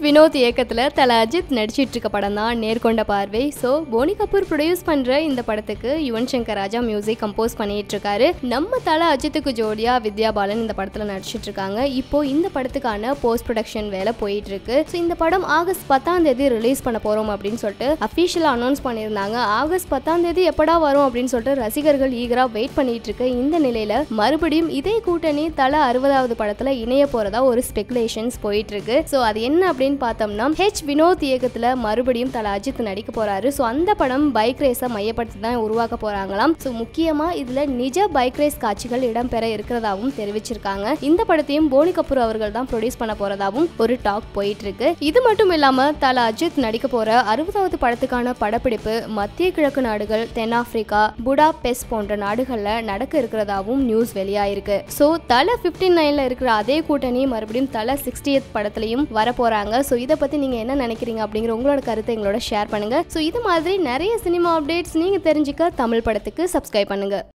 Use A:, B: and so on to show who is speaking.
A: வினோத் இயக்கத்துல தல அஜித் நடிச்சிட்டு இருக்க படம் தான் நேர்கொண்ட பார்வை ஸோ போனி கபூர் ப்ரொடியூஸ் பண்ற இந்த படத்துக்கு யுவன் சங்கர் ராஜா மியூசிக் கம்போஸ் பண்ணிட்டு இருக்காரு நம்ம தல அஜித்துக்கு ஜோடியா வித்யா பாலன் இந்த படத்துல நடிச்சிட்டு இருக்காங்க இப்போ இந்த படத்துக்கான போஸ்ட் ப்ரொடக்ஷன் வேலை போயிட்டு இருக்கு ஸோ இந்த படம் ஆகஸ்ட் பத்தாம் தேதி ரிலீஸ் பண்ண போறோம் அப்படின்னு சொல்லிட்டு அஃபிஷியலா அனௌன்ஸ் பண்ணியிருந்தாங்க ஆகஸ்ட் பத்தாம் தேதி எப்படா வரும் அப்படின்னு சொல்லிட்டு ரசிகர்கள் ஈகரா வெயிட் பண்ணிட்டு இருக்க இந்த நிலையில மறுபடியும் இதே கூட்டணி தல அறுபதாவது படத்துல இணைய போறதா ஒரு ஸ்பெகுலேஷன்ஸ் போயிட்டு இருக்கு ஸோ அது என்ன அப்படின்னு பார்த்தோம்னா ஹெச் வினோத் இயக்கத்துல மறுபடியும் தல அஜித் நடிக்க போறாரு ஸோ அந்த படம் பைக் ரேஸை மையப்படுத்தி தான் உருவாக்க போறாங்களாம் ஸோ முக்கியமா இதுல நிஜ பைக் ரேஸ் காட்சிகள் இடம்பெற இருக்கிறதாவும் தெரிவிச்சிருக்காங்க இந்த படத்தையும் போனி கபூர் அவர்கள் தான் ப்ரொடியூஸ் பண்ண போறதாவும் ஒரு டாக் போயிட்டு இருக்கு இது மட்டும் இல்லாம தல அஜித் நடிக்க போற அறுபதாவது படத்துக்கான படப்பிடிப்பு மத்திய கிழக்கு நாடுகள் தென்னாப்பிரிக்கா புடா பெஸ் போன்ற நாடுகள்ல நடக்க இருக்கிறதாவும் நியூஸ் வெளியாயிருக்கு ஸோ தல பிப்டி நைன்ல இருக்கிற அதே கூட்டணி மறுபடியும் தல சிக்ஸ்டியத் படத்துலையும் வர போறாங்க ஸோ இதை பத்தி நீங்க என்ன நினைக்கிறீங்க அப்படிங்கிற உங்களோட கருத்தை எங்களோட ஷேர் பண்ணுங்க ஸோ இது மாதிரி நிறைய சினிமா அப்டேட்ஸ் நீங்க தெரிஞ்சுக்க தமிழ் படத்துக்கு சப்ஸ்கிரைப் பண்ணுங்க